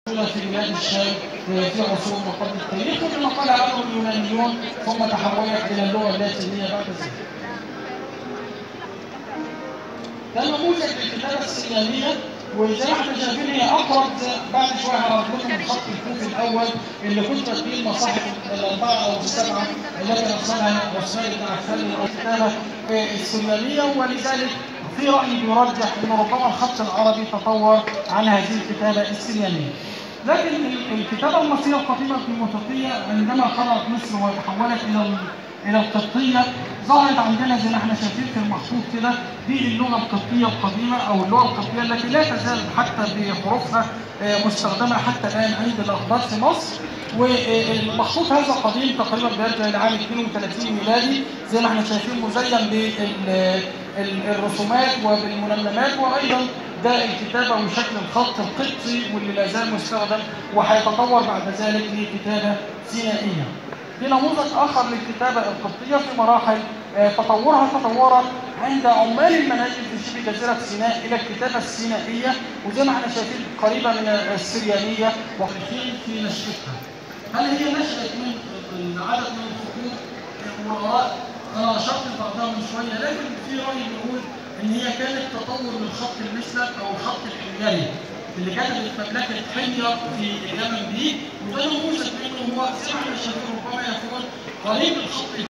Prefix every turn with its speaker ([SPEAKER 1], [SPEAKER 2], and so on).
[SPEAKER 1] في بلاد الشام في عصور ما قبل التاريخ وكما قال عنه اليونانيون ثم تحولت الى اللغه اللاتينيه بعد ذلك. ده نموذج للكتابه السريانيه وزي ما احنا شايفين هي اقرب بعد شويه هعرض لكم الخط الكوفي الاول اللي كنت فيه المصاحف الاربعه او السبعه التي ارسلها عثمان بن عفان الكتابه السريانيه ولذلك في راي بيرجح ان ربما الخط العربي تطور عن هذه الكتابه السريانيه. لكن الكتابه المصريه القديمه الديمقراطيه عندما خرجت مصر وتحولت الى الى القبطيه ظهرت عندنا زي ما احنا شايفين في المخطوط كده دي اللغه القبطيه القديمه او اللغه القبطيه التي لا تزال حتى بحروفها مستخدمه حتى الان عند الاخبار في مصر والمخطوط هذا قديم تقريبا بيرجع الى عام 32 ميلادي زي ما احنا شايفين مزين بالرسومات وبالمنمنمات وايضا ده الكتابه وشكل الخط القبطي واللي لا زال مستخدم وهيتطور بعد ذلك لكتابه سينائيه. في نموذج اخر للكتابه القبطيه في مراحل تطورها تطورت عند عمال المناجم في شبه جزيره سيناء الى الكتابه السينائيه وزي ما احنا شايفين قريبه من السريانيه وخلفين في نشأتها. هل هي نشأت من عدد من الخطوط والاراء؟ انا اشرت بعضها من شويه لكن في راي بيقول ان هي كانت تطور من خط المسلك او الخط الحميري اللي كانت مملكه حمير في اليمن دي وده نموذج منه هو زي ما احنا شايفين ربما يكون قريب الخط